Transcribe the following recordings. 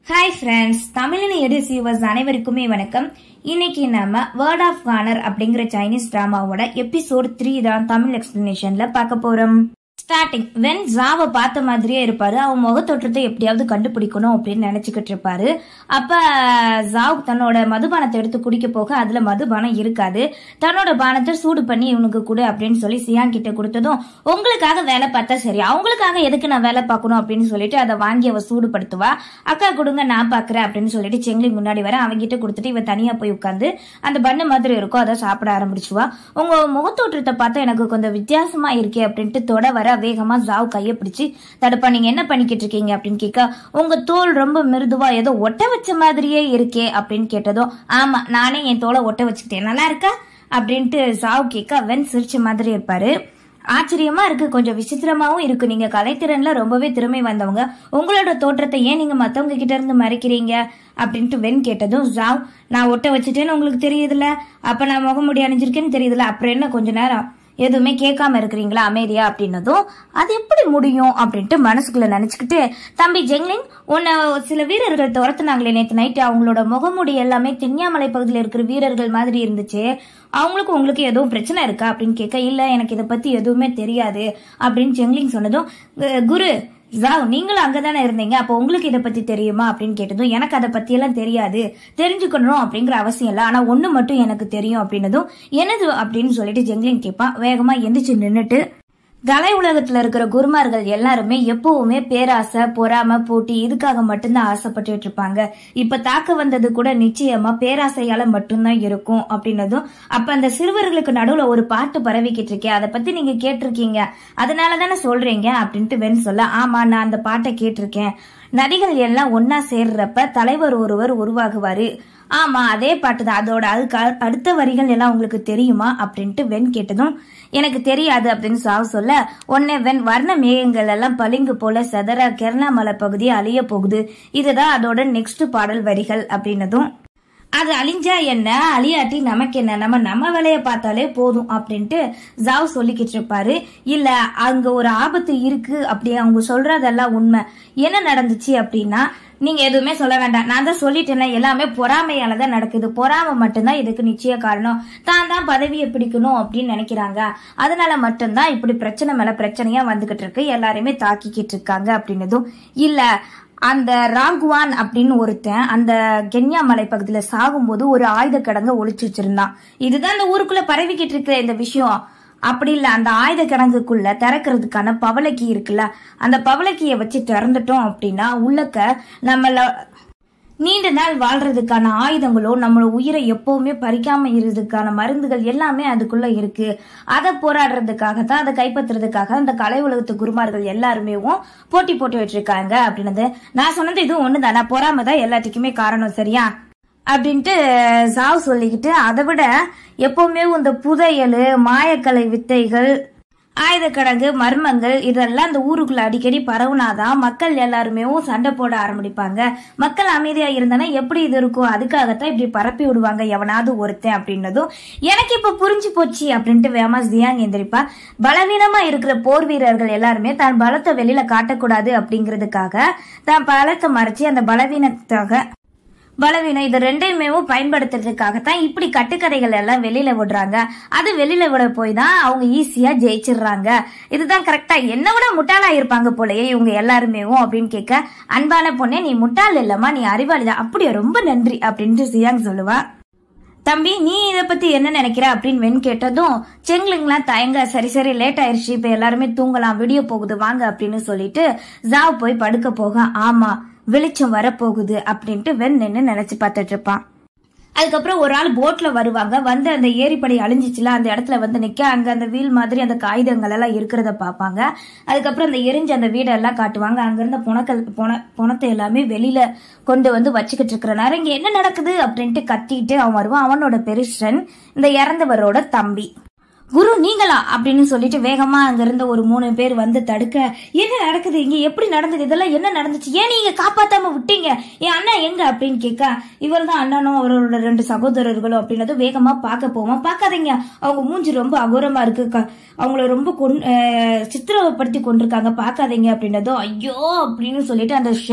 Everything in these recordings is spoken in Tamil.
ஹாய் ஃப்ரெண்ட்ஸ் தமிழின் எடு சீவர்ஸ் அனைவருக்குமே வணக்கம் இன்னைக்கு நம்ம வேர்ட் ஆஃப் கானர் அப்படிங்கிற சைனீஸ் டிராமாவோட எபிசோட் த்ரீ தான் தமிழ் எக்ஸ்பிளனேஷன்ல பார்க்க போறோம் ஸ்டார்டிங் வென் ஜாவை பார்த்த மாதிரியே இருப்பாரு அவன் முகத்தோற்றத்தை எப்படியாவது கண்டுபிடிக்கணும் அப்படின்னு நினைச்சுக்கிட்டு இருப்பாரு அப்ப ஜாவ் தன்னோட மதுபானத்தை எடுத்து குடிக்க போக அதுல மதுபானம் இருக்காது தன்னோட பானத்தை சூடு பண்ணி இவனுக்கு கொடு அப்படின்னு சொல்லி சியான் கிட்ட கொடுத்ததும் உங்களுக்காக வேலை பார்த்தா சரி அவங்களுக்காக எதுக்கு நான் வேலை பார்க்கணும் அப்படின்னு சொல்லிட்டு அதை வாங்கி அவ சூடுபடுத்துவா அக்கா கொடுங்க நான் பாக்குறேன் அப்படின்னு சொல்லிட்டு செங்லி முன்னாடி வர அவங்கிட்ட கொடுத்துட்டு இவ தனியா போய் உட்காந்து அந்த பண்ணு மாதிரி இருக்கோ அதை சாப்பிட ஆரம்பிச்சுவா உங்க முகத்தோற்றத்தை பார்த்தா எனக்கு கொஞ்சம் வித்தியாசமா இருக்கே அப்படின்ட்டு தொட வர வேகமா ஜாவ் கையை பிடிச்சு தடுப்பா நீங்க என்ன பண்ணிக்கிட்டு இருக்கீங்க அப்படின்னு கேட்க உங்க தோல் ரொம்ப மிருதுவா ஏதோ ஒட்ட வச்ச மாதிரியே இருக்கே அப்படின்னு கேட்டதும் ஆமா நானே என் தோலை ஒட்ட வச்சுக்கிட்டேன் நல்லா இருக்கா அப்படின்ட்டு ஜாவ் கேட்க வென் சிரிச்ச மாதிரி இருப்பாரு ஆச்சரியமா இருக்கு கொஞ்சம் விசித்திரமாவும் இருக்கு நீங்க கலைத்திறன்ல ரொம்பவே திறமை வந்தவங்க உங்களோட தோற்றத்தை ஏன் நீங்க மத்தவங்க கிட்ட இருந்து மறைக்கிறீங்க அப்படின்ட்டு வென் கேட்டதும் ஜாவ் நான் ஒட்ட வச்சுட்டேன்னு உங்களுக்கு தெரியுதுல அப்ப நான் முகமுடி அணிஞ்சிருக்கேன்னு தெரியுதுல அப்புறம் என்ன கொஞ்ச நேரம் எதுவுமே கேட்காம இருக்கிறீங்களா அமைதியா அப்படின்னதும் அது எப்படி முடியும் அப்படின்ட்டு மனசுக்குள்ள நினைச்சுக்கிட்டு தம்பி ஜெங்லிங் உன்னை சில வீரர்கள் துரத்துனாங்களே நேற்று நைட்டு அவங்களோட முகமுடி எல்லாமே தென்னியாமலை பகுதியில் இருக்கிற வீரர்கள் மாதிரி இருந்துச்சு அவங்களுக்கு உங்களுக்கு எதுவும் பிரச்சனை இருக்கா அப்படின்னு கேட்க இல்ல எனக்கு இதை பத்தி எதுவுமே தெரியாது அப்படின்னு ஜெங்லிங் சொன்னதும் "கு- குரு ஜாவ் நீங்களும் அங்கதானே இருந்தீங்க அப்போ உங்களுக்கு இதை பத்தி தெரியுமா அப்படின்னு கேட்டதும் எனக்கு அதை பத்தி எல்லாம் தெரியாது தெரிஞ்சுக்கணும் அப்படிங்கிற அவசியம் இல்லை ஆனா ஒண்ணு மட்டும் எனக்கு தெரியும் அப்படின்னதும் என்னது அப்படின்னு சொல்லிட்டு ஜெங்லின் கேட்பான் வேகமா எந்திரிச்சு நின்னுட்டு கலை உலகத்துல இருக்கிற குருமார்கள் எல்லாருமே எப்பவுமே பேராசை பொறாம போட்டி இதுக்காக மட்டும்தான் ஆசைப்பட்டுட்டு இருப்பாங்க இப்ப தாக்க வந்தது கூட நிச்சயமா பேராசையால மட்டும்தான் இருக்கும் அப்படின்னதும் அப்ப அந்த சிறுவர்களுக்கு நடுவுல ஒரு பாட்டு பரவிக்கிட்டு இருக்கே அதை பத்தி நீங்க கேட்டிருக்கீங்க அதனால தானே சொல்றீங்க அப்படின்ட்டு வென் சொல்ல ஆமா நான் அந்த பாட்டை கேட்டிருக்கேன் நதிகள் எல்லாம் ஒன்னா சேர்றப்ப தலைவர் ஒருவர் உருவாகுவாரு ஆமா அதே பாட்டு தான் அதோட அதுக்கு அ- அடுத்த வரிகள் எல்லாம் உங்களுக்கு தெரியுமா அப்படின்ட்டு வென் கேட்டதும் எனக்கு தெரியாது அப்படின்னு சாவ் சொல்ல உடனே வென் வர்ண மேகங்கள் எல்லாம் பளிங்கு போல செதற கெர்ணாமலை பகுதி அழிய போகுது இதுதான் அதோட நெக்ஸ்ட் பாடல் வரிகள் அப்படின்னதும் அது அழிஞ்சா என்ன அழியாட்டி நமக்கு என்ன நம்ம நம்ம வேலைய பார்த்தாலே போதும் அப்படின்ட்டு ஜாவ் சொல்லிக்கிட்டு இருப்பாரு இல்ல அங்க ஒரு ஆபத்து இருக்கு அப்படி அவங்க சொல்றதெல்லாம் உண்மை என்ன நடந்துச்சு அப்படின்னா நீங்க எதுவுமே சொல்ல வேண்டாம் நான் தான் சொல்லிட்டேனே எல்லாமே பொறாமையால தான் நடக்குது பொறாமை மட்டும்தான் இதுக்கு நிச்சய காரணம் தான் தான் பதவியை பிடிக்கணும் அப்படின்னு நினைக்கிறாங்க அதனால மட்டும்தான் இப்படி பிரச்சனை மேல பிரச்சனையா வந்துகிட்டு இருக்கு எல்லாரையுமே தாக்கிக்கிட்டு இருக்காங்க அப்படின்னதும் இல்ல அந்த ராங்குவான் அப்படின்னு ஒருத்தன் அந்த கென்யா மலைப்பகுதியில சாகும்போது ஒரு ஆயுத கிடங்க ஒளிச்சு வச்சிருந்தான் இதுதான் இந்த ஊருக்குள்ள பரவிக்கிட்டு இருக்கிற இந்த விஷயம் அப்படி இல்ல அந்த ஆயுத கிடங்குக்குள்ள திறக்கிறதுக்கான பவளக்கி இருக்குல்ல அந்த பவளக்கிய வச்சு திறந்துட்டோம் அப்படின்னா உள்ளக்க நம்மள நீண்ட நாள் வாழ்றதுக்கான ஆயுதங்களோ நம்மளோட உயிரை எப்பவுமே பறிக்காம இருறதுக்கான மருந்துகள் எல்லாமே அதுக்குள்ள இருக்கு அதை போராடுறதுக்காக தான் அதை கைப்பற்றுறதுக்காக அந்த கலை உலகத்து குருமார்கள் எல்லாருமே போட்டி போட்டு வச்சிருக்காங்க அப்படின்னது நான் சொன்னது இதுவும் ஒண்ணுதானா பொறாம தான் எல்லாத்துக்குமே காரணம் சரியா அப்படின்ட்டு சாவ் சொல்லிக்கிட்டு அதை விட எப்பவுமே இந்த புதையல் மாயக்கலை வித்தைகள் ஆயுதக்கடங்கு மர்மங்கள் இதெல்லாம் இந்த ஊருக்குள்ள அடிக்கடி பரவுனாதான் மக்கள் எல்லாருமே சண்டை போட ஆரம்பிப்பாங்க மக்கள் அமைதியா இருந்தானா எப்படி இது இருக்கும் அதுக்காகத்தான் இப்படி பரப்பி விடுவாங்க எவனாவது ஒருத்தன் அப்படின்னதும் எனக்கு இப்ப புரிஞ்சு போச்சு அப்படின்ட்டு வேமா ஜியாங் எந்திரிப்பா பலவீனமா இருக்கிற போர் வீரர்கள் எல்லாருமே தான் பலத்தை வெளியில காட்டக்கூடாது அப்படிங்கிறதுக்காக தான் பலத்தை மறைச்சு அந்த பலவீனத்தாக பலவீனம் இது ரெண்டையுமே பயன்படுத்துறதுக்காகத்தான் இப்படி கட்டுக்கதைகள் எல்லாம் வெளியில விடுறாங்க அது வெளியில விட போய் தான் அவங்க ஈஸியா ஜெயிச்சிடுறாங்க இதுதான் கரெக்டா என்ன விட முட்டாளா இருப்பாங்க போலயே இவங்க எல்லாருமே அப்படின்னு கேட்க அன்பான பொண்ணே நீ முட்டாள் இல்லம்மா நீ அறிவாளிதான் அப்படியே ரொம்ப நன்றி அப்படின்ட்டு சியாங் சொல்லுவா தம்பி நீ இத பத்தி என்ன நினைக்கிற அப்படின்னு வென் கேட்டதும் செங்லிங்லாம் தயங்க சரி சரி லேட் ஆயிருச்சு இப்ப எல்லாருமே தூங்கலாம் விடிய போகுது வாங்க அப்படின்னு சொல்லிட்டு ஜாவ் போய் படுக்க போக ஆமா வெளிச்சம் வரப்போகுது அப்படின்ட்டு வென் நின்னு நினைச்சு பார்த்துட்டு இருப்பான் அதுக்கப்புறம் ஒரு ஆள் போட்ல வருவாங்க வந்து அந்த ஏரிப்படி அழிஞ்சிச்சுல அந்த இடத்துல வந்து நிக்க அங்க அந்த வீல் மாதிரி அந்த காகிதங்கள் எல்லாம் இருக்கிறத பார்ப்பாங்க அதுக்கப்புறம் அந்த எரிஞ்ச அந்த வீடெல்லாம் காட்டுவாங்க அங்க இருந்த புனக்கல் புன புணத்தை எல்லாமே வெளியில கொண்டு வந்து வச்சுக்கிட்டு இருக்கிற நேரம் இங்க என்ன நடக்குது அப்படின்ட்டு கத்திட்டு அவன் வருவான் அவனோட பெருசன் இந்த இறந்தவரோட தம்பி குரு நீங்களா அப்படின்னு சொல்லிட்டு வேகமா அங்க இருந்த ஒரு மூணு பேர் வந்து தடுக்க என்ன நடக்குது இங்க எப்படி நடந்தது இதெல்லாம் என்ன நடந்துச்சு ஏன் நீங்க காப்பாத்தாம விட்டீங்க என் அண்ணன் எங்க அப்படின்னு கேட்க இவர் தான் அண்ணனும் அவரோட ரெண்டு சகோதரர்களும் அப்படின்னது வேகமா பார்க்க போவோம் பார்க்காதீங்க அவங்க மூஞ்சி ரொம்ப அகோரமா இருக்கு க- அவங்கள ரொம்ப கொன் அஹ் சித்திரவப்படுத்தி கொண்டிருக்காங்க பார்க்காதீங்க அப்படின்னதும் ஐயோ அப்படின்னு சொல்லிட்டு அந்த ஷன்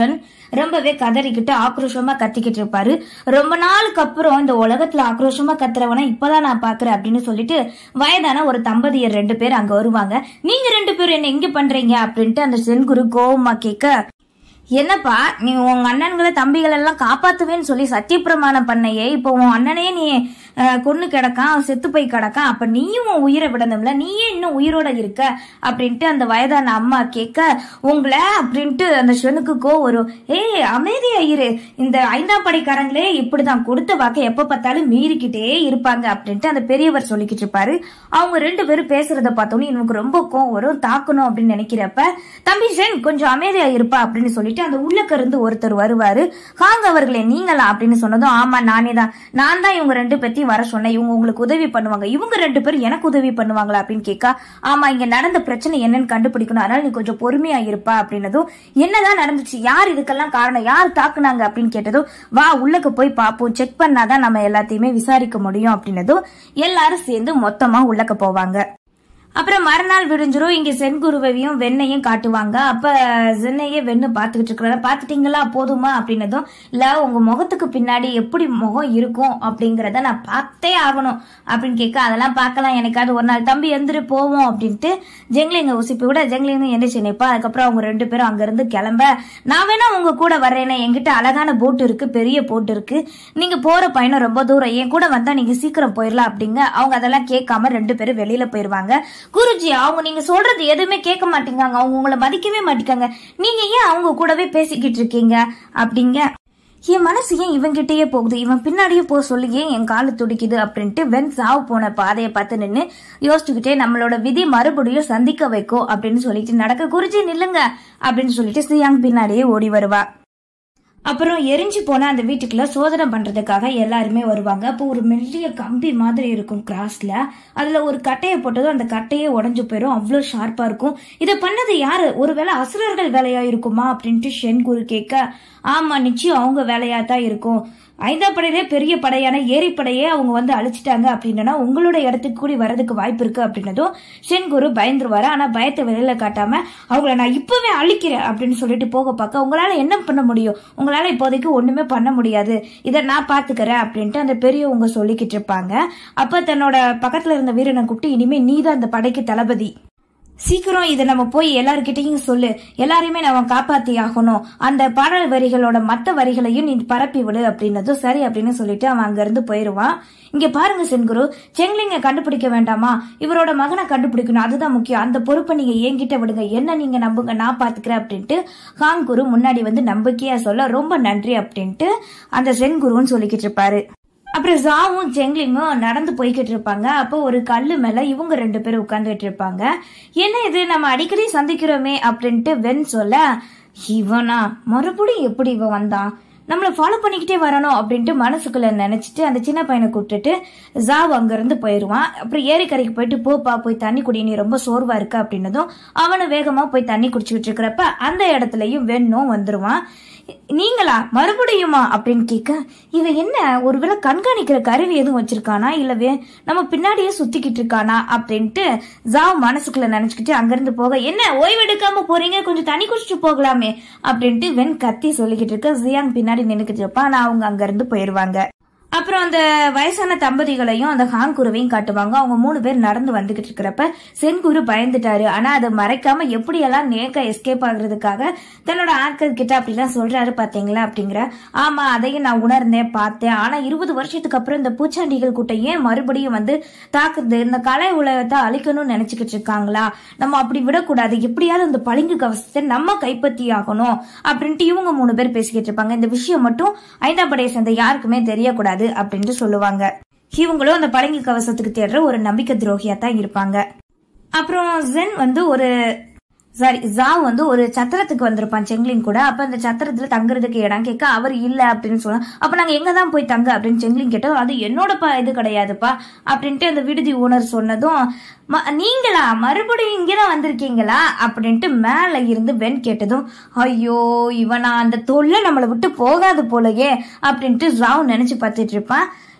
ரொம்பவே கதறிக்கிட்டு ஆக்ரோஷமா கத்திக்கிட்டு இருப்பாரு ரொம்ப நாளுக்கு அப்புறம் இந்த உலகத்துல ஆக்ரோஷமா கத்துறவன இப்பதான் நான் பாக்குறேன் அப்படின்னு சொல்லிட்டு வயதான ஒரு தம்பதியர் ரெண்டு பேர் அங்க வருவாங்க நீங்க ரெண்டு பேரும் என்ன இங்க பண்றீங்க அப்படின்ட்டு அந்த சென்குரு கோவமா கேட்க என்னப்பா நீ உங்க அண்ணன்களை தம்பிகள் எல்லாம் காப்பாத்துவேன்னு சொல்லி சத்தியப்பிரமாணம் பண்ணையே இப்போ உன் அண்ணனே நீ அஹ், கொன்னு கிடக்கான் அவன் செத்து போய் கிடக்கான் அப்ப நீயும் உன் உயிரை விடணும்ல நீயே இன்னும் உயிரோட இருக்க அப்படின்ட்டு அந்த வயதான அம்மா கேட்க உங்களை அப்படின்ட்டு அந்த ஷெனுக்கு கோ வரும் ஏய் அமைதியா இரு இந்த ஐந்தாம் படைக்காரங்களே இப்படிதான் கொடுத்த வாக்கை எப்ப பார்த்தாலும் மீறிக்கிட்டே இருப்பாங்க அப்படின்ட்டு அந்த பெரியவர் சொல்லிக்கிட்டு இருப்பாரு அவங்க ரெண்டு பேரும் பேசுறத பார்த்தோன்னே இவனுக்கு ரொம்ப கோவம் வரும் தாக்கணும் அப்படின்னு நினைக்கிறப்ப தம்பி ஷென் கொஞ்சம் அமைதியா இருப்பா அப்படின்னு சொல்லிட்டு அந்த உள்ளக்க இருந்து ஒருத்தர் வருவாரு ஹாங் அவர்களே நீங்களா அப்படின்னு சொன்னதும் ஆமா நானே தான் நான் தான் இவங்க ரெண்டு பத்தி வர சொன்னேன் இவங்க உங்களுக்கு உதவி பண்ணுவாங்க இவங்க ரெண்டு பேரும் எனக்கு உதவி பண்ணுவாங்களா அப்படின்னு கேட்கா ஆமா இங்க நடந்த பிரச்சனை என்னன்னு கண்டுபிடிக்கணும் அதனால நீ கொஞ்சம் பொறுமையா இருப்பா அப்படின்னதும் என்னதான் நடந்துச்சு யார் இதுக்கெல்லாம் காரணம் யார் தாக்குனாங்க அப்படின்னு கேட்டதும் வா உள்ளக்க போய் பார்ப்போம் செக் பண்ணாதான் நம்ம எல்லாத்தையுமே விசாரிக்க முடியும் அப்படின்னதும் எல்லாரும் சேர்ந்து மொத்தமா உள்ளக்க போவாங்க அப்புறம் மறுநாள் விடிஞ்சிரும் இங்க செங்குருவையும் வெண்ணையும் காட்டுவாங்க அப்ப சென்னையே வெண்ணு பாத்துக்கிட்டு இருக்கிறத பாத்துட்டீங்களா போதுமா அப்படின்னதும் இல்ல உங்க முகத்துக்கு பின்னாடி எப்படி முகம் இருக்கும் அப்படிங்கறத நான் பார்த்தே ஆகணும் அப்படின்னு கேட்க அதெல்லாம் பார்க்கலாம் எனக்காவது ஒரு நாள் தம்பி எந்திரி போவோம் அப்படின்ட்டு ஜெங்லிங்க உசிப்பி விட ஜெங்லிங்க எந்திரிச்சு நிப்பா அதுக்கப்புறம் அவங்க ரெண்டு பேரும் அங்க இருந்து கிளம்ப நான் வேணா உங்க கூட வர்றேனே என்கிட்ட அழகான போட் இருக்கு பெரிய போட் இருக்கு நீங்க போற பயணம் ரொம்ப தூரம் என் கூட வந்தா நீங்க சீக்கிரம் போயிடலாம் அப்படிங்க அவங்க அதெல்லாம் கேட்காம ரெண்டு பேரும் வெளியில போயிருவாங்க குருஜி அவங்க நீங்க சொல்றது எதுவுமே கேட்க மாட்டேங்காங்க அவங்க உங்களை மதிக்கவே மாட்டேங்காங்க நீங்க ஏன் அவங்க கூடவே பேசிக்கிட்டு இருக்கீங்க அப்படிங்க என் மனசு ஏன் இவன்கிட்டயே போகுது இவன் பின்னாடியே போக சொல்லி ஏன் என் காலு துடிக்குது அப்படின்ட்டு வென் சாவு போன பாதையை பார்த்து நின்று யோசிச்சுக்கிட்டே நம்மளோட விதி மறுபடியும் சந்திக்க வைக்கும் அப்படின்னு சொல்லிட்டு நடக்க குருஜி நில்லுங்க அப்படின்னு சொல்லிட்டு சியாங் பின்னாடியே ஓடி வருவா அப்புறம் எரிஞ்சு போன அந்த வீட்டுக்குள்ள சோதனை பண்றதுக்காக எல்லாருமே வருவாங்க அப்போ ஒரு மெல்லிய கம்பி மாதிரி இருக்கும் கிராஸ்ல அதுல ஒரு கட்டையை போட்டதும் அந்த கட்டையே உடஞ்சு போயிடும் அவ்வளோ ஷார்ப்பா இருக்கும் இதை பண்ணது யாரு ஒருவேளை அசுரர்கள் வேலையா இருக்குமா அப்படின்ட்டு ஷென் குரு கேட்க ஆமா நிச்சயம் அவங்க வேலையா தான் இருக்கும் ஐந்தாம் படையிலே பெரிய படையான ஏரிப்படையே அவங்க வந்து அழிச்சிட்டாங்க அப்படின்னா உங்களோட இடத்துக்கு கூடி வரதுக்கு வாய்ப்பு இருக்கு அப்படின்னதும் சென்குரு பயந்துருவாரு ஆனா பயத்தை வெளியில காட்டாம அவங்கள நான் இப்பவே அழிக்கிறேன் அப்படின்னு சொல்லிட்டு போக பார்க்க உங்களால என்ன பண்ண முடியும் உங்களால இப்போதைக்கு ஒண்ணுமே பண்ண முடியாது இதை நான் பாத்துக்கிறேன் அப்படின்ட்டு அந்த பெரியவங்க சொல்லிக்கிட்டு இருப்பாங்க அப்ப தன்னோட பக்கத்துல இருந்த வீரனை கூப்பிட்டு இனிமே நீதான் அந்த படைக்கு தளபதி சீக்கிரம் இதை நம்ம போய் எல்லார்கிட்டயும் சொல்லு எல்லாரையுமே நம்ம காப்பாத்தி ஆகணும் அந்த பாடல் வரிகளோட மத்த வரிகளையும் நீ பரப்பி விடு அப்படின்னதும் சரி அப்படின்னு சொல்லிட்டு அவன் அங்க இருந்து போயிருவான் இங்க பாருங்க சென்குரு செங்லிங்க கண்டுபிடிக்க வேண்டாமா இவரோட மகனை கண்டுபிடிக்கணும் அதுதான் முக்கியம் அந்த பொறுப்பை நீங்க என்கிட்ட விடுங்க என்ன நீங்க நம்புங்க நான் பாத்துக்கிறேன் அப்படின்ட்டு காங்குரு முன்னாடி வந்து நம்பிக்கையா சொல்ல ரொம்ப நன்றி அப்படின்ட்டு அந்த சென்குருன்னு சொல்லிக்கிட்டு இருப்பாரு அப்புறம் ஜாவும் ஜெங்லிங்கும் நடந்து போய்கிட்டு இருப்பாங்க அப்போ ஒரு கல்லு மேல இவங்க ரெண்டு பேரும் உட்கார்ந்துட்டு இருப்பாங்க என்ன இது நம்ம அடிக்கடி சந்திக்கிறோமே அப்படின்ட்டு வென் சொல்ல இவனா மறுபடியும் எப்படி இவன் வந்தான் நம்மள ஃபாலோ பண்ணிக்கிட்டே வரணும் அப்படின்ட்டு மனசுக்குள்ள நினைச்சிட்டு அந்த சின்ன பையனை கூப்பிட்டுட்டு ஜாவ் அங்கிருந்து போயிடுவான் அப்புறம் ஏரிக்கரைக்கு போயிட்டு போப்பா போய் தண்ணி குடி நீ ரொம்ப சோர்வா இருக்க அப்படின்னதும் அவனு வேகமா போய் தண்ணி குடிச்சுக்கிட்டு இருக்கிறப்ப அந்த இடத்துலயும் வெண்ணும் வந்துருவான் நீங்களா மறுபடியுமா அப்படின்னு கேட்க இவன் என்ன ஒருவேளை கண்காணிக்கிற கருவி எதுவும் வச்சிருக்கானா இல்லவே நம்ம பின்னாடியே சுத்திக்கிட்டு இருக்கானா அப்படின்ட்டு ஜாவ் மனசுக்குள்ள நினைச்சுக்கிட்டு அங்கிருந்து போக என்ன ஓய்வெடுக்காம போறீங்க கொஞ்சம் தண்ணி குடிச்சிட்டு போகலாமே அப்படின்ட்டு வெண் கத்தி சொல்லிக்கிட்டு இருக்க ஜியாங் பின்னாடி நின்னுக்கிட்டு இருப்பான் ஆனா அவங்க அங்கிருந்து போயிருவாங்க அப்புறம் அந்த வயசான தம்பதிகளையும் அந்த ஹாங்குருவையும் காட்டுவாங்க அவங்க மூணு பேர் நடந்து வந்துகிட்டு இருக்கிறப்ப சென்குரு பயந்துட்டாரு ஆனா அதை மறைக்காம எப்படியெல்லாம் நேக்க எஸ்கேப் ஆகுறதுக்காக தன்னோட ஆட்கள் கிட்ட அப்படிலாம் சொல்றாரு பாத்தீங்களா அப்படிங்கிற ஆமா அதையும் நான் உணர்ந்தேன் பார்த்தேன் ஆனா இருபது வருஷத்துக்கு அப்புறம் இந்த பூச்சாண்டிகள் கூட்டம் ஏன் மறுபடியும் வந்து தாக்குறது இந்த கலை உலகத்தை அழிக்கணும்னு நினைச்சுக்கிட்டு இருக்காங்களா நம்ம அப்படி விடக்கூடாது எப்படியாவது இந்த பளிங்கு கவசத்தை நம்ம கைப்பற்றி ஆகணும் அப்படின்ட்டு இவங்க மூணு பேர் பேசிக்கிட்டு இருப்பாங்க இந்த விஷயம் மட்டும் ஐந்தாம் படையை சேர்ந்த யாருக்குமே தெரியக்கூடாது அப்படின்ட்டு சொல்லுவாங்க இவங்களும் அந்த பளிங்கு கவசத்துக்கு தேடுற ஒரு நம்பிக்கை துரோகியா தான் இருப்பாங்க அப்புறம் ஜென் வந்து ஒரு சாரி ஜா வந்து ஒரு சத்திரத்துக்கு வந்திருப்பான் செங்லின் கூட அப்ப அந்த சத்திரத்துல தங்குறதுக்கு இடம் கேட்க அவர் இல்ல அப்படின்னு சொல்ல அப்ப நாங்க எங்க தான் போய் தங்க அப்படின்னு செங்லின் கேட்டோம் அது என்னோட ப இது கிடையாதுப்பா அப்படின்ட்டு அந்த விடுதி ஓனர் சொன்னதும் "ம- நீங்களா மறுபடியும் இங்கதான் வந்திருக்கீங்களா அப்படின்ட்டு மேல இருந்து வென் கேட்டதும் ஐயோ இவனா அந்த தொல்லை நம்மளை விட்டு போகாது போலயே அப்படின்ட்டு ஜாவ் நினைச்சு பார்த்துட்டு இருப்பான்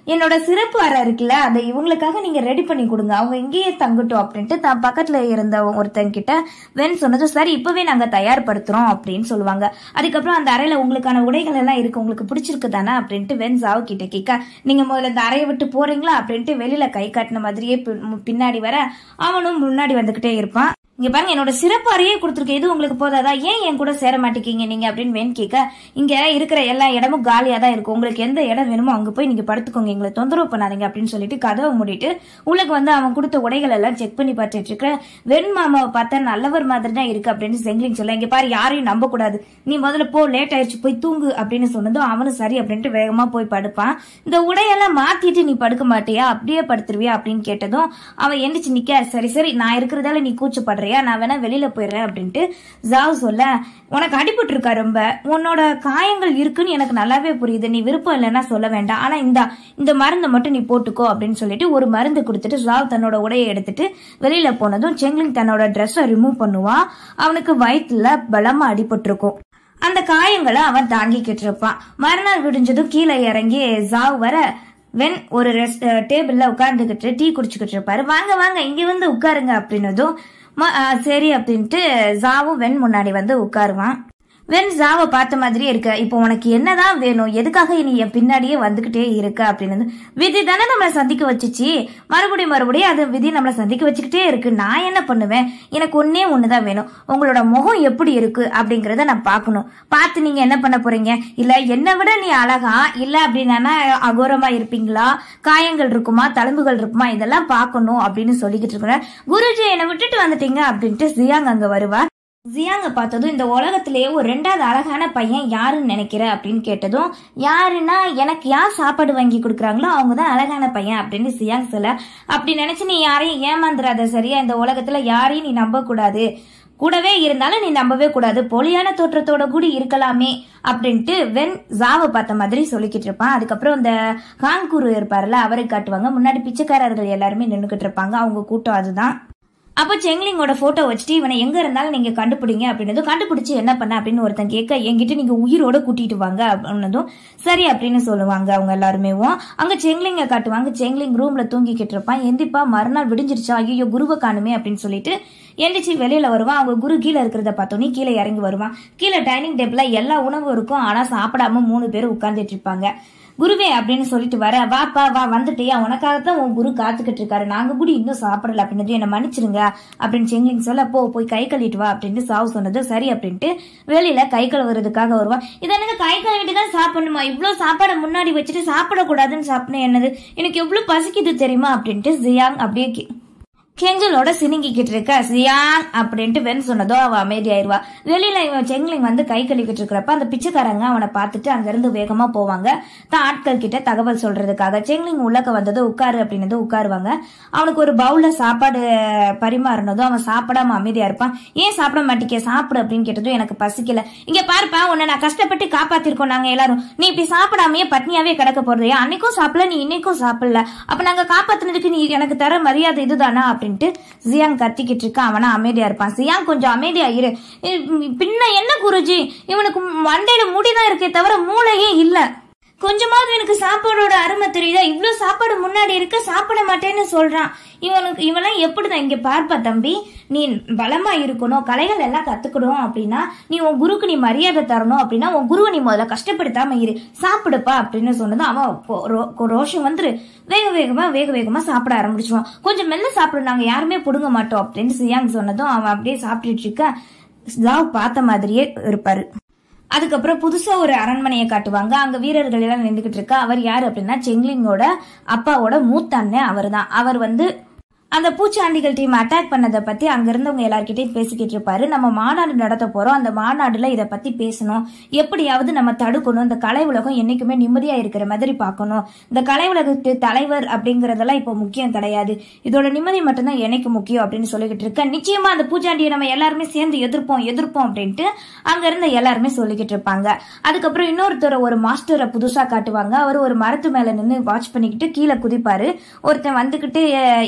என்னோட சிறப்பு அறை இருக்குல்ல அதை இவங்களுக்காக நீங்க ரெடி பண்ணி கொடுங்க அவங்க இங்கேயே தங்கட்டும் அப்படின்ட்டு தான் பக்கத்துல இருந்த ஒருத்தங்க கிட்ட வென் சொன்னதும் சரி இப்பவே நாங்க தயார்படுத்துறோம் அப்படின்னு சொல்லுவாங்க அதுக்கப்புறம் அந்த அறையில உங்களுக்கான உடைகள் எல்லாம் இருக்கு உங்களுக்கு பிடிச்சிருக்கு தானே அப்படின்ட்டு வென் ஜாவ் கிட்ட கேட்க நீங்க முதல்ல இந்த அறையை விட்டு போறீங்களா அப்படின்ட்டு வெளியில கை காட்டின மாதிரியே பி- பின்னாடி வர அவனும் முன்னாடி வந்துகிட்டே இருப்பான் இங்க பாருங்க என்னோட சிறப்பு அறையே கொடுத்துருக்கேன் இது உங்களுக்கு போதாதா ஏன் என் கூட சேர மாட்டேங்க நீங்க அப்படின்னு வேன் கேட்க இங்க இருக்கிற எல்லா இடமும் காலியா தான் இருக்கும் உங்களுக்கு எந்த இடம் வேணுமோ அங்க போய் நீங்க படுத்துக்கோங்க எங்களை தொந்தரவு பண்ணாதீங்க அப்படின்னு சொல்லிட்டு கதவை மூடிட்டு உள்ளுக்கு வந்து அவன் கொடுத்த உடைகள் எல்லாம் செக் பண்ணி பார்த்துட்டு இருக்க வெண் மாமாவை பார்த்தா நல்லவர் மாதிரி தான் இருக்கு அப்படின்னு செங்கிலிங் சொல்ல இங்க பாரு யாரையும் நம்ப கூடாது நீ முதல்ல போ லேட் ஆயிடுச்சு போய் தூங்கு அப்படின்னு சொன்னதும் அவனும் சரி அப்படின்ட்டு வேகமா போய் படுப்பான் இந்த உடையெல்லாம் மாத்திட்டு நீ படுக்க மாட்டியா அப்படியே படுத்துருவியா அப்படின்னு கேட்டதும் அவன் எந்திரிச்சு நிக்க சரி சரி நான் இருக்கிறதால நீ கூச்சப்படுறியா நான் வேணா வெளியில போயிடுறேன் அப்படின்ட்டு ஜாவ் சொல்ல உனக்கு அடிபட்டு இருக்கா ரொம்ப உன்னோட காயங்கள் இருக்குன்னு எனக்கு நல்லாவே புரியுது நீ விருப்பம் இல்லைன்னா சொல்ல வேண்டாம் ஆனா இந்த இந்த மருந்தை மட்டும் நீ போட்டுக்கோ அப்படின்னு சொல்லிட்டு ஒரு மருந்து கொடுத்துட்டு ஜாவ் தன்னோட உடையை எடுத்துட்டு வெளியில போனதும் செங்லிங் தன்னோட ட்ரெஸ்ஸை ரிமூவ் பண்ணுவான் அவனுக்கு வயிற்றுல பலமா அடிபட்டிருக்கும் அந்த காயங்களை அவன் தாங்கிக்கிட்டு இருப்பான் மறுநாள் விடிஞ்சதும் கீழே இறங்கி ஜாவ் வர வென் ஒரு ரெஸ்ட் டேபிள்ல உட்கார்ந்துகிட்டு டீ குடிச்சுக்கிட்டு இருப்பாரு வாங்க வாங்க இங்க வந்து உட்காருங்க அப்படின்னதும் ம- ஆ, சரி அப்படின்ட்டு ஜாவும் வென் முன்னாடி வந்து உட்காருவான் வென் ஜாவை பார்த்த மாதிரியே இருக்க இப்போ உனக்கு என்னதான் வேணும் எதுக்காக நீ என் பின்னாடியே வந்துகிட்டே இருக்க அப்படின்னு விதி தானே நம்மளை சந்திக்க வச்சுச்சு மறுபடியும் மறுபடியும் அது விதி நம்மளை சந்திக்க வச்சுக்கிட்டே இருக்கு நான் என்ன பண்ணுவேன் எனக்கு ஒன்னே ஒண்ணுதான் வேணும் உங்களோட முகம் எப்படி இருக்கு அப்படிங்கறத நான் பார்க்கணும் பார்த்து நீங்க என்ன பண்ண போறீங்க இல்ல என்னை விட நீ அழகா இல்ல அப்படின்னா அகோரமா இருப்பீங்களா காயங்கள் இருக்குமா தழும்புகள் இருக்குமா இதெல்லாம் பார்க்கணும் அப்படின்னு சொல்லிக்கிட்டு இருக்கிறேன் குருஜி என்னை விட்டுட்டு வந்துட்டீங்க அப்படின்ட்டு ஜியாங் அங்க வருவா ஜியாங்க பார்த்ததும் இந்த உலகத்திலேயே ஒரு ரெண்டாவது அழகான பையன் யாருன்னு நினைக்கிற அப்படின்னு கேட்டதும் யாருன்னா எனக்கு யார் சாப்பாடு வாங்கி கொடுக்குறாங்களோ அவங்க தான் அழகான பையன் அப்படின்னு ஜியாங் சொல்ல அப்படி நினைச்சு நீ யாரையும் ஏமாந்துடாத சரியா இந்த உலகத்துல யாரையும் நீ நம்ப கூடாது கூடவே இருந்தாலும் நீ நம்பவே கூடாது பொலியான தோற்றத்தோட கூட இருக்கலாமே அப்படின்ட்டு வென் ஜாவை பார்த்த மாதிரி சொல்லிக்கிட்டு இருப்பான் அதுக்கப்புறம் இந்த காங்கூரு இருப்பார்ல அவரை காட்டுவாங்க முன்னாடி பிச்சைக்காரர்கள் எல்லாருமே நின்றுக்கிட்டு இருப்பாங்க அவங்க கூட்டம் அதுதான் அப்போ செங்லிங்கோட போட்டோ வச்சுட்டு இவனை எங்க இருந்தாலும் நீங்க கண்டுபிடிங்க அப்படின்னதும் கண்டுபிடிச்சு என்ன பண்ண அப்படின்னு ஒருத்தன் கேட்க என்கிட்ட நீங்க உயிரோட கூட்டிட்டு வாங்க அப்படின்னதும் சரி அப்படின்னு சொல்லுவாங்க அவங்க எல்லாருமே அங்க செங்லிங்க காட்டுவாங்க செங்லிங் ரூம்ல தூங்கிக்கிட்டு இருப்பான் எந்திப்பா மறுநாள் விடிஞ்சிருச்சா ஐயோ குருவை காணுமே அப்படின்னு சொல்லிட்டு எந்திரிச்சு வெளியில வருவான் அவங்க குரு கீழே இருக்கிறத பார்த்தோன்னே கீழே இறங்கி வருவான் கீழே டைனிங் டேபிள்ல எல்லா உணவும் இருக்கும் ஆனா சாப்பிடாம மூணு பேர் உட்கார்ந்துட்டு இருப்பாங்க குருவே அப்படின்னு சொல்லிட்டு வர வாப்பா வா வந்துட்டியா உனக்காகத்தான் உன் குரு காத்துக்கிட்டு இருக்காரு நாங்க கூட இன்னும் சாப்பிடல அப்படின்னது என்ன மன்னிச்சிருங்க அப்படின்னு செங்கிலிங் சொல்ல போ போய் கை கழுவிட்டு வா அப்படின்ட்டு சாவு சொன்னது சரி அப்படின்ட்டு வெளியில கை கழுவுறதுக்காக வருவா இதை எனக்கு கை கழுவிட்டு தான் சாப்பிடணுமா இவ்வளவு சாப்பாடை முன்னாடி வச்சுட்டு சாப்பிடக்கூடாதுன்னு சாப்பிடணும் என்னது எனக்கு எவ்வளவு பசிக்குது தெரியுமா அப்படின்ட்டு ஜியாங் அப்படியே கே- கெஞ்சலோட சினுங்கிக்கிட்டு இருக்க சியாங் அப்படின்ட்டு வென் சொன்னதோ அவ அமைதியாயிருவா வெளியில இவன் செங்கிலிங் வந்து கை கழுவிக்கிட்டு இருக்கிறப்ப அந்த பிச்சைக்காரங்க அவனை பார்த்துட்டு அங்கிருந்து வேகமா போவாங்க தான் ஆட்கள் கிட்ட தகவல் சொல்றதுக்காக செங்கிலிங் உள்ளக்க வந்தது உட்காரு அப்படின்னது உட்காருவாங்க அவனுக்கு ஒரு பவுல்ல சாப்பாடு பரிமாறினதும் அவன் சாப்பிடாம அமைதியா இருப்பான் ஏன் சாப்பிட மாட்டேங்க சாப்பிடு அப்படின்னு கேட்டதும் எனக்கு பசிக்கல இங்க பாருப்பா உன்னை நான் கஷ்டப்பட்டு காப்பாத்திருக்கோம் நாங்க எல்லாரும் நீ இப்படி சாப்பிடாமயே பட்னியாவே கிடக்க போறது அன்னைக்கும் சாப்பிடல நீ இன்னைக்கும் சாப்பிடல அப்ப நாங்க காப்பாத்துனதுக்கு நீ எனக்கு தர மரியாதை இதுதானா அப்படின்ட்டு ஜியாங் கத்திக்கிட்டு இருக்க அவனா அமைதியா இருப்பான் ஜியாங் கொஞ்சம் அமைதியா இரு இ- பின்ன என்ன குருஜி இவனுக்கு மண்டையில முடிதான் இருக்கே தவிர மூளையே இல்ல கொஞ்சமாவது எனக்கு சாப்பாடோட அருமை தெரியுதா இவ்ளோ சாப்பாடு முன்னாடி இருக்க சாப்பிட மாட்டேன்னு சொல்றான் இவனுக்கு இவெல்லாம் எப்படிதான் இங்க பார்ப்பா தம்பி நீ பலமா இருக்கணும் கலைகள் எல்லாம் கத்துக்கணும் அப்படின்னா நீ உன் குருக்கு நீ மரியாதை தரணும் அப்படின்னா உன் குருவை நீ முதல்ல கஷ்டப்படுத்தாம இரு சாப்பிடுப்பா அப்படின்னு சொன்னதும் அவன் கொ- ரோ- கொ- ரோஷம் வந்துரு வேக வேகமா வேக வேகமா சாப்பிட ஆரம்பிச்சிருவான் கொஞ்சம் மெல்ல சாப்பிடு நாங்க யாருமே புடுங்க மாட்டோம் அப்படின்னு சியாங் சொன்னதும் அவன் அப்படியே சாப்பிட்டுட்டு இருக்க ஜாவ் பார்த்த மாதிரியே இருப்பாரு அதுக்கப்புறம் புதுசா ஒரு அரண்மனையை காட்டுவாங்க அங்க வீரர்கள் எல்லாம் நின்றுகிட்டு இருக்கா அவர் யாரு அப்படின்னா செங்லிங்கோட அப்பாவோட மூத்த அண்ணன் அவர் தான் அவர் வந்து அந்த பூச்சாண்டிகள் டீம் அட்டாக் பண்ணதை பத்தி அங்க இருந்தவங்க எல்லார்கிட்டயும் பேசிக்கிட்டு இருப்பாரு நம்ம மாநாடு நடத்த போறோம் அந்த மாநாடுல இத பத்தி பேசணும் எப்படியாவது நம்ம தடுக்கணும் இந்த கலை உலகம் என்னைக்குமே நிம்மதியா இருக்கிற மாதிரி பார்க்கணும் இந்த கலை உலகத்து தலைவர் அப்படிங்கறதெல்லாம் இப்போ முக்கியம் கிடையாது இதோட நிம்மதி மட்டும்தான் எனக்கு முக்கியம் அப்படின்னு சொல்லிக்கிட்டு இருக்க நிச்சயமா அந்த பூச்சாண்டியை நம்ம எல்லாருமே சேர்ந்து எதிர்ப்போம் எதிர்ப்போம் அப்படின்ட்டு அங்க இருந்த எல்லாருமே சொல்லிக்கிட்டு இருப்பாங்க அதுக்கப்புறம் இன்னொருத்தர் ஒரு மாஸ்டரை புதுசா காட்டுவாங்க அவர் ஒரு மரத்து மேல நின்று வாட்ச் பண்ணிக்கிட்டு கீழே குதிப்பாரு ஒருத்தன் வந்துகிட்டு "அஹ், இப்ப எந்த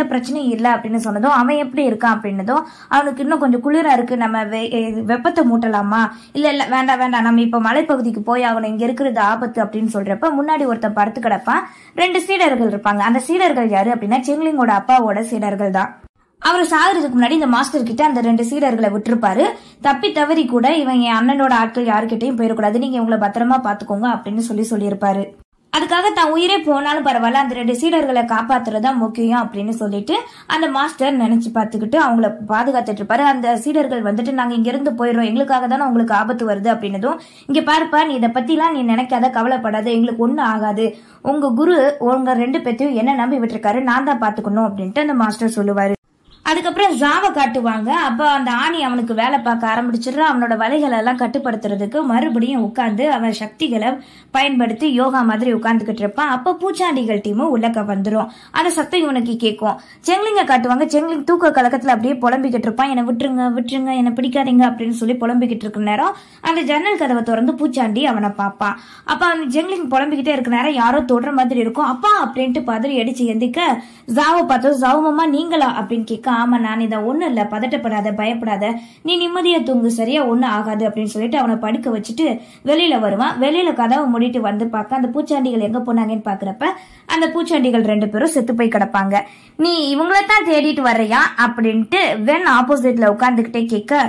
பிரச்சனையும் இல்லை அப்படின்னு சொன்னதும் அவன் எப்படி இருக்கான் அப்படின்னதும் அவனுக்கு இன்னும் கொஞ்சம் குளிரா இருக்கு நம்ம வெ- எ- வெப்பத்தை மூட்டலாமா இல்ல இல்ல வேண்டாம் வேண்டாம் நம்ம இப்ப மலைப்பகுதிக்கு போய் ஆகணும் இங்க இருக்கிறது ஆபத்து அப்படின்னு சொல்றப்ப முன்னாடி ஒருத்தன் படுத்து கிடப்பான் ரெண்டு சீடர்கள் இருப்பாங்க அந்த சீடர்கள் யாரு அப்படின்னா செங்லிங்கோட அப்பாவோட சீடர்கள் தான் அவர் சாகுறதுக்கு முன்னாடி இந்த மாஸ்டர் கிட்ட அந்த ரெண்டு சீடர்களை விட்டுருப்பாரு தப்பி தவறி கூட இவன் என் அண்ணனோட ஆட்கள் யாருக்கிட்டையும் போயிடக்கூடாது நீங்க இவங்களை பத்திரமா பாத்துக்கோங்க அப்படின்னு சொல்லி சொல்லியிருப்பாரு அதுக்காக தான் உயிரே போனாலும் பரவாயில்ல அந்த ரெண்டு சீடர்களை காப்பாத்துறதா முக்கியம் அப்படின்னு சொல்லிட்டு அந்த மாஸ்டர் நினைச்சு பார்த்துக்கிட்டு அவங்கள பாதுகாத்துட்டு இருப்பாரு அந்த சீடர்கள் வந்துட்டு நாங்க இங்க இருந்து போயிடுறோம் எங்களுக்காக தானே உங்களுக்கு ஆபத்து வருது அப்படின்னதும் இங்க பாருப்பா நீ இதை பத்திலாம் நீ நினைக்காத கவலைப்படாத எங்களுக்கு ஒண்ணும் ஆகாது உங்க குரு உங்க ரெண்டு பேத்தையும் என்ன நம்பி விட்டுருக்காரு நான் தான் பாத்துக்கணும் அப்படின்ட்டு அந்த மாஸ்டர் சொல்லுவாரு அதுக்கப்புறம் ஜாவை காட்டுவாங்க அப்ப அந்த ஆணி அவனுக்கு வேலை பார்க்க ஆரம்பிச்சிடுற அவனோட வலைகளை எல்லாம் கட்டுப்படுத்துறதுக்கு மறுபடியும் உட்கார்ந்து அவன் சக்திகளை பயன்படுத்தி யோகா மாதிரி உட்கார்ந்துகிட்டு இருப்பான் அப்ப பூச்சாண்டிகள் டீமும் உள்ளக்க வந்துரும் அந்த சத்தம் இவனுக்கு கேட்கும் செங்லிங்க காட்டுவாங்க செங்லிங் தூக்க கலக்கத்துல அப்படியே புலம்பிக்கிட்டு இருப்பான் என்னை விட்டுருங்க விட்டுருங்க என்னை பிடிக்காதீங்க அப்படின்னு சொல்லி புலம்பிக்கிட்டு இருக்க நேரம் அந்த ஜன்னல் கதவை திறந்து பூச்சாண்டி அவனை பார்ப்பான் அப்ப அந்த ஜெங்லிங் புலம்பிக்கிட்டே இருக்க நேரம் யாரோ தொடுற மாதிரி இருக்கும் அப்பா அப்படின்ட்டு பதறி அடிச்சு எந்திக்க ஜாவை பார்த்தோம் ஜாவமாமா நீங்களா அப்படின்னு கேட்க ஆமா நான் இதை ஒண்ணும் இல்ல பதட்டப்படாத பயப்படாத நீ நிம்மதியா தூங்கு சரியா ஒண்ணும் ஆகாது அப்படின்னு சொல்லிட்டு அவனை படுக்க வச்சுட்டு வெளியில வருவான் வெளியில கதவை மூடிட்டு வந்து பார்க்க அந்த பூச்சாண்டிகள் எங்க போனாங்கன்னு பாக்குறப்ப அந்த பூச்சாண்டிகள் ரெண்டு பேரும் செத்து போய் கிடப்பாங்க நீ இவங்கள தான் தேடிட்டு வர்றியா அப்படின்ட்டு வென் ஆப்போசிட்ல உட்கார்ந்துகிட்டே கேட்க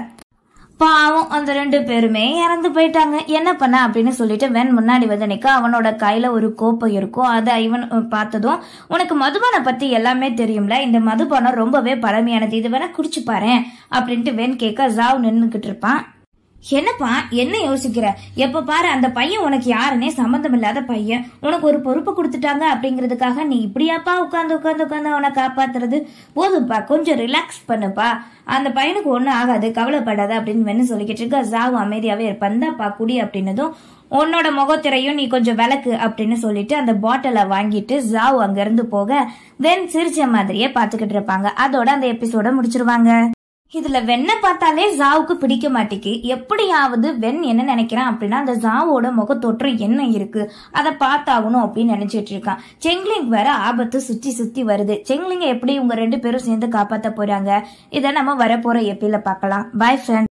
பாவம் அந்த ரெண்டு பேருமே இறந்து போயிட்டாங்க என்ன பண்ண அப்படின்னு சொல்லிட்டு வென் முன்னாடி வந்து நிக்க அவனோட கையில ஒரு கோப்பை இருக்கும் அதை இவன் அஹ், பார்த்ததும் உனக்கு மதுபானம் பத்தி எல்லாமே தெரியும்ல இந்த மதுபானம் ரொம்பவே பழமையானது இது வேணா குடிச்சு பாரேன் அப்படின்ட்டு வென் கேட்க ஜாவ் நின்னுக்கிட்டு இருப்பான் என்னப்பா என்ன யோசிக்கிற எப்ப பாரு அந்த பையன் உனக்கு யாருன்னே சம்மந்தம் இல்லாத பையன் உனக்கு ஒரு பொறுப்பு கொடுத்துட்டாங்க அப்படிங்கிறதுக்காக நீ இப்படியாப்பா உட்காந்து உட்காந்து உட்காந்து அவனை காப்பாத்துறது போதும்ப்பா கொஞ்சம் ரிலாக்ஸ் பண்ணுப்பா அந்த பையனுக்கு ஒன்றும் ஆகாது கவலைப்படாத அப்படின்னு வேணும் சொல்லிக்கிட்டு இருக்க ஜாவு அமைதியாவே இருப்பந்தாப்பா குடி அப்படின்னதும் உன்னோட முகத்திரையும் நீ கொஞ்சம் விளக்கு அப்படின்னு சொல்லிட்டு அந்த பாட்டிலை வாங்கிட்டு ஜாவ் அங்கிருந்து போக வென் சிரிச்ச மாதிரியே பார்த்துக்கிட்டு இருப்பாங்க அதோட அந்த எபிசோட முடிச்சிருவாங்க இதுல வெண்ணை பார்த்தாலே ஜாவுக்கு பிடிக்க மாட்டேக்கு எப்படியாவது வெண் என்ன நினைக்கிறான் அப்படின்னா அந்த ஜாவோட முகத்தோற்றம் என்ன இருக்கு அதை பார்த்தாகணும் அப்படின்னு நினைச்சிட்டு இருக்கான் செங்லிங் வேற ஆபத்து சுத்தி சுத்தி வருது செங்லிங்க எப்படி உங்க ரெண்டு பேரும் சேர்ந்து காப்பாத்த போறாங்க இதை நம்ம வரப்போற எப்பில பார்க்கலாம் பாய் ஃப்ரெண்ட்